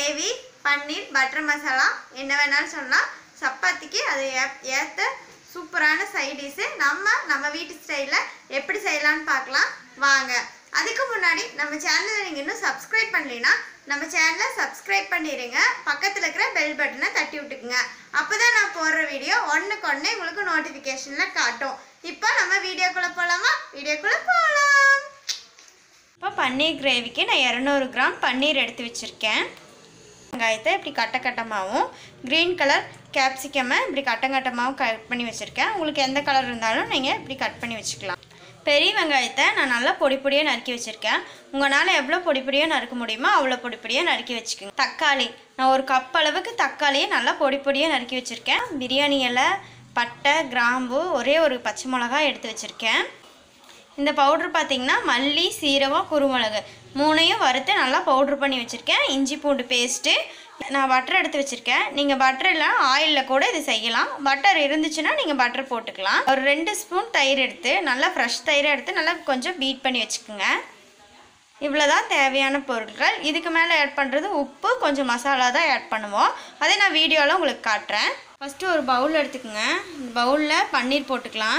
gravy பன்னீர் butter masala என்ன வேணாலும் சொல்லலாம் சப்பாத்திக்கு அது ஏ- ஏத்த சூப்பரான சைட் டிஷ்ஷு நம்ம நம்ம வீட்டு ஸ்டைலில் எப்படி செய்யலாம்னு பார்க்கலாம் வாங்க அதுக்கு முன்னாடி நம்ம சேனலை நீங்கள் இன்னும் சப்ஸ்கிரைப் பண்ணலைன்னா நம்ம சேனலை சப்ஸ்கிரைப் பண்ணிடுங்க பக்கத்தில் இருக்கிற பெல் பட்டனை தட்டி விட்டுக்குங்க அப்போ தான் நான் போடுற வீடியோ ஒன்றுக்கு ஒன்று உங்களுக்கு நோட்டிஃபிகேஷனில் காட்டும் இப்போ நம்ம வீடியோக்குள்ளே போகலாமா வீடியோக்குள்ளே போகலாம் இப்போ பன்னீர் கிரேவிக்கு நான் இரநூறு கிராம் பன்னீர் எடுத்து வச்சுருக்கேன் வெங்காயத்தை இப்படி கட்ட கட்டமாகவும் க்ரீன் கலர் கேப்சிகமை இப்படி கட்டம் கட்டமாகவும் கட் பண்ணி வச்சுருக்கேன் உங்களுக்கு எந்த கலர் இருந்தாலும் நீங்கள் இப்படி கட் பண்ணி வச்சுக்கலாம் பெரிய வெங்காயத்தை நான் நல்லா பொடி பொடியாக நறுக்கி வச்சுருக்கேன் உங்களால் எவ்வளோ பொடி பொடியாக நறுக்க முடியுமோ அவ்வளோ பொடி பொடியாக நறுக்கி வச்சுக்கோங்க தக்காளி நான் ஒரு கப் அளவுக்கு தக்காளியை நல்லா பொடி பொடியாக நறுக்கி வச்சுருக்கேன் பிரியாணி இலை பட்டை கிராம்பு ஒரே ஒரு பச்சை மிளகாய் எடுத்து வச்சுருக்கேன் இந்த பவுடர் பார்த்தீங்கன்னா மல்லி சீரகம் குருமிளகு மூணையும் வறுத்து நல்லா பவுட்ரு பண்ணி வச்சுருக்கேன் இஞ்சி பூண்டு பேஸ்ட்டு நான் பட்டர் எடுத்து வச்சுருக்கேன் நீங்கள் பட்டர் இல்லை ஆயிலில் கூட இது செய்யலாம் பட்டர் இருந்துச்சுன்னா நீங்கள் பட்டர் போட்டுக்கலாம் ஒரு ரெண்டு ஸ்பூன் தயிர் எடுத்து நல்லா ஃப்ரெஷ் தயிரை எடுத்து நல்லா கொஞ்சம் பீட் பண்ணி வச்சுக்கோங்க இவ்வளோதான் தேவையான பொருட்கள் இதுக்கு மேலே ஆட் பண்ணுறது உப்பு கொஞ்சம் மசாலா தான் ஆட் பண்ணுவோம் அதே நான் வீடியோவில் உங்களுக்கு காட்டுறேன் ஃபஸ்ட்டு ஒரு பவுல் எடுத்துக்கோங்க இந்த பவுலில் பன்னீர் போட்டுக்கலாம்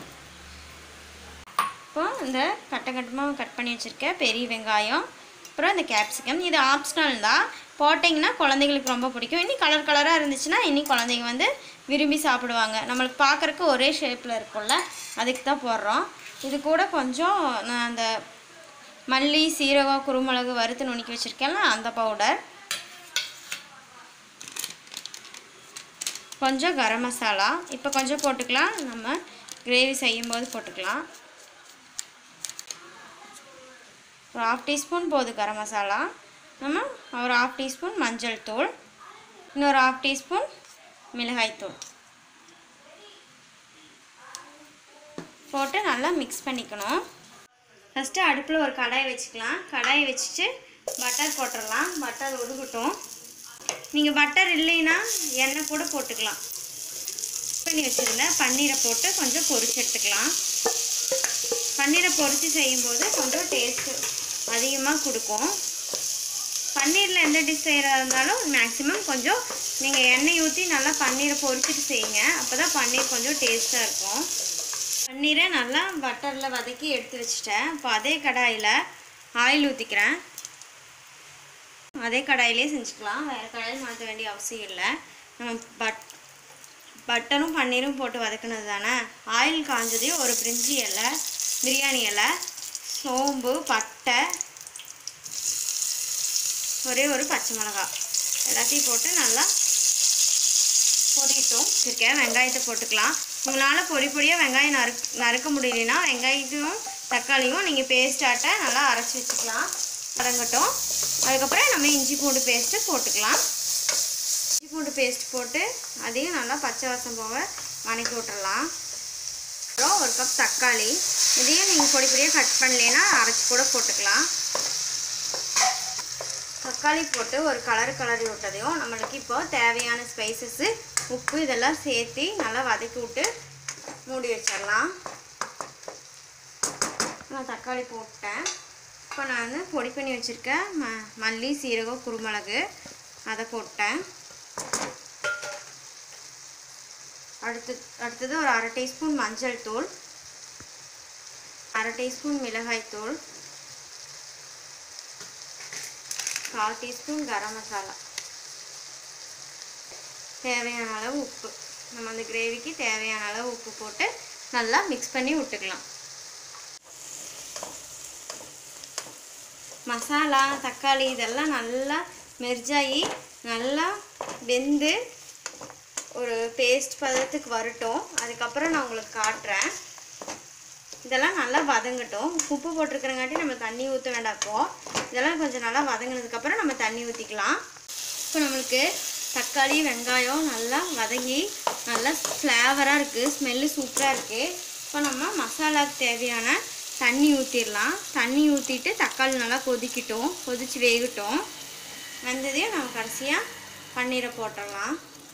இப்போ இந்த கட்ட கட்டமாக கட் பண்ணி வச்சுருக்க பெரிய வெங்காயம் அப்புறம் இந்த கேப்சிகம் இது ஆப்ஷனல் தான் போட்டிங்கன்னா குழந்தைங்களுக்கு ரொம்ப பிடிக்கும் இன்னி கலர் கலராக இருந்துச்சுன்னா இன்னி குழந்தைங்க வந்து விரும்பி சாப்பிடுவாங்க நம்மளுக்கு பார்க்குறக்கு ஒரே ஷேப்பில் இருக்கும்ல அதுக்கு தான் போடுறோம் இது கூட கொஞ்சம் நான் அந்த மல்லி சீரகம் குருமிளகு வறுத்து நுணுக்கி வச்சுருக்கேன்ல அந்த பவுடர் கொஞ்சம் கரம் மசாலா இப்போ கொஞ்சம் போட்டுக்கலாம் நம்ம கிரேவி செய்யும்போது போட்டுக்கலாம் ஒரு ஹாஃப் டீஸ்பூன் போதும் கரம் மசாலா நம்ம ஒரு ஹாஃப் டீஸ்பூன் மஞ்சள் தூள் இன்னொரு ஹாஃப் டீஸ்பூன் மிளகாய் தூள் போட்டு நல்லா மிக்ஸ் பண்ணிக்கணும் ஃபஸ்ட்டு அடுப்பில் ஒரு கடாய் வச்சுக்கலாம் கடாய் வச்சுட்டு பட்டர் போட்டுடலாம் பட்டர் உருகட்டும் நீங்கள் பட்டர் இல்லைன்னா எண்ணெய் கூட போட்டுக்கலாம் பண்ணி வச்சுருந்தேன் பன்னீரை போட்டு கொஞ்சம் பொரிச்சு எடுத்துக்கலாம் பன்னீரை பொரித்து செய்யும்போது கொஞ்சம் டேஸ்ட்டு அதிகமாக கொடுக்கும் பன்னீரில் எந்த டிஷ் செய்கிறதா இருந்தாலும் மேக்ஸிமம் கொஞ்சம் நீங்கள் எண்ணெய் ஊற்றி நல்லா பன்னீரை பொரிச்சிட்டு செய்யுங்க அப்போ தான் பன்னீர் கொஞ்சம் டேஸ்ட்டாக இருக்கும் பன்னீரை நல்லா பட்டரில் வதக்கி எடுத்து வச்சுட்டேன் இப்போ அதே கடாயில் ஆயில் ஊற்றிக்கிறேன் அதே கடாயிலே செஞ்சுக்கலாம் வேறு கடாயில் மாற்ற வேண்டிய அவசியம் இல்லை நம்ம பட் பட்டரும் பன்னீரும் போட்டு வதக்குனது தானே ஆயில் காஞ்சதையும் ஒரு பிரிஞ்சி இலை பிரியாணி இலை சோம்பு பட்டை ஒரே ஒரு பச்சை மிளகாய் எல்லாத்தையும் போட்டு நல்லா பொரிட்டோம் வச்சுருக்கேன் வெங்காயத்தை போட்டுக்கலாம் உங்களால் பொடி பொடியாக வெங்காயம் நறுக் நறுக்க முடியலனா வெங்காயத்தையும் தக்காளியும் நீங்கள் பேஸ்ட் ஆட்ட நல்லா அரைச்சி வச்சுக்கலாம் வதங்கட்டும் அதுக்கப்புறம் நம்ம இஞ்சி பூண்டு பேஸ்ட்டு போட்டுக்கலாம் இஞ்சி பூண்டு பேஸ்ட் போட்டு அதையும் நல்லா பச்சை வாசம் போக வணக்கி விட்டுறலாம் அப்புறம் ஒரு கப் தக்காளி இதையும் நீங்கள் பொடி பொடியாக கட் பண்ணலைன்னா அரைச்சி கூட போட்டுக்கலாம் தக்காளி போட்டு ஒரு கலர் கலரி விட்டதையும் நம்மளுக்கு இப்போ தேவையான ஸ்பைசஸ்ஸு உப்பு இதெல்லாம் சேர்த்து நல்லா வதக்கி விட்டு மூடி வச்சிடலாம் நான் தக்காளி போட்டேன் இப்போ நான் வந்து பொடி பண்ணி வச்சுருக்கேன் ம மல்லி சீரகம் குருமிளகு அதை போட்டேன் அடுத்து அடுத்தது ஒரு அரை டீஸ்பூன் மஞ்சள் தூள் அரை டீஸ்பூன் மிளகாய் தூள் கால் டீஸ்பூன் கரம் மசாலா தேவையான அளவு உப்பு நம்ம அந்த கிரேவிக்கு தேவையான அளவு உப்பு போட்டு நல்லா மிக்ஸ் பண்ணி விட்டுக்கலாம் மசாலா தக்காளி இதெல்லாம் நல்லா மெர்ஜாகி நல்லா வெந்து ஒரு பேஸ்ட் பதத்துக்கு வரட்டும் அதுக்கப்புறம் நான் உங்களுக்கு காட்டுறேன் இதெல்லாம் நல்லா வதங்கட்டும் உப்பு போட்டிருக்கிறங்காட்டி நம்ம தண்ணி ஊற்ற வேண்டாப்போ இதெல்லாம் கொஞ்சம் நல்லா வதங்கினதுக்கப்புறம் நம்ம தண்ணி ஊற்றிக்கலாம் இப்போ நம்மளுக்கு தக்காளி வெங்காயம் நல்லா வதங்கி நல்லா ஃப்ளேவராக இருக்குது ஸ்மெல்லு சூப்பராக இருக்குது இப்போ நம்ம மசாலாவுக்கு தேவையான தண்ணி ஊற்றிடலாம் தண்ணி ஊற்றிட்டு தக்காளி நல்லா கொதிக்கட்டும் கொதித்து வேகட்டும் வெந்ததையும் நம்ம கடைசியாக பன்னீரை போட்டுடலாம்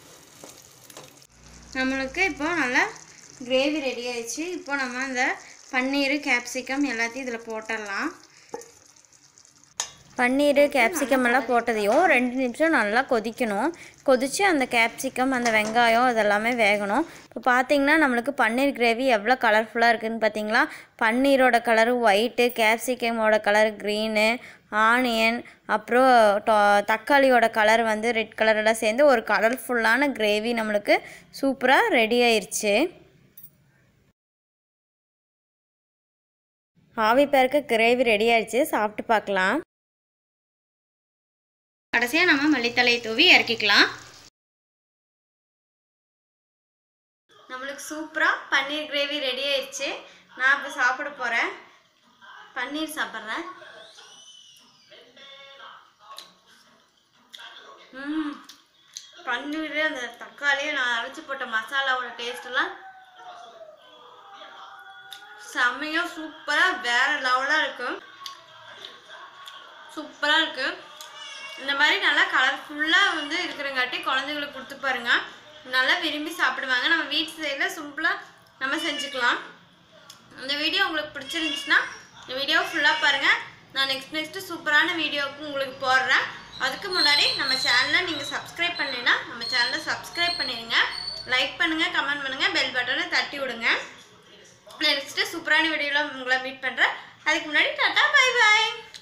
நம்மளுக்கு இப்போ நல்லா கிரேவி ரெடி ஆயிடுச்சு இப்போ நம்ம இந்த பன்னீர் கேப்சிகம் எல்லாத்தையும் இதில் போட்டுடலாம் பன்னீர் கேப்சிகம் எல்லாம் போட்டதையும் ரெண்டு நிமிஷம் நல்லா கொதிக்கணும் கொதித்து அந்த கேப்சிகம் அந்த வெங்காயம் இதெல்லாமே வேகணும் இப்போ பார்த்தீங்கன்னா நம்மளுக்கு பன்னீர் கிரேவி எவ்வளோ கலர்ஃபுல்லாக இருக்குதுன்னு பார்த்தீங்களா பன்னீரோட கலரு ஒயிட்டு கேப்சிகமோட கலர் க்ரீனு ஆனியன் அப்புறம் டொ- தக்காளியோட கலர் வந்து ரெட் கலர் எல்லாம் சேர்ந்து ஒரு கலர்ஃபுல்லான கிரேவி நம்மளுக்கு சூப்பராக ரெடி ஆயிருச்சு ஆவி பேருக்கு கிரேவி ரெடி ஆயிடுச்சு சாப்பிட்டு பார்க்கலாம் கடைசியாக நம்ம மல்லித்தலை தூவி இறக்கிக்கலாம் நம்மளுக்கு சூப்பராக பன்னீர் கிரேவி ரெடி ஆயிடுச்சு நான் இப்போ சாப்பிட போகிறேன் பன்னீர் சாப்பிட்றேன் ம் பன்னீர் அந்த தக்காளி நான் அரைச்சி போட்ட மசாலாவோட டேஸ்ட்லாம் செம்மையாக சூப்பராக வேற லெவலாக இருக்கும் சூப்பராக இருக்கு இந்த மாதிரி நல்லா கலர்ஃபுல்லாக வந்து இருக்கிறங்காட்டி குழந்தைங்களுக்கு கொடுத்து பாருங்க நல்லா விரும்பி சாப்பிடுவாங்க நம்ம வீட்டு சைடில் சிம்பிளாக நம்ம செஞ்சுக்கலாம் இந்த வீடியோ உங்களுக்கு பிடிச்சிருந்துச்சுன்னா இந்த வீடியோ ஃபுல்லாக பாருங்கள் நான் நெக்ஸ்ட் நெக்ஸ்ட்டு சூப்பரான வீடியோவுக்கு உங்களுக்கு போடுறேன் அதுக்கு முன்னாடி நம்ம சேனலை நீங்கள் சப்ஸ்கிரைப் பண்ணலைன்னா நம்ம சேனலை சப்ஸ்கிரைப் பண்ணிடுங்க லைக் பண்ணுங்கள் கமெண்ட் பண்ணுங்கள் பெல் பட்டனை தட்டி விடுங்க நெக்ஸ்ட்டு சூப்பரான வீடியோவில் உங்களை மீட் பண்ணுறேன் அதுக்கு முன்னாடி டாட்டா பை பாய்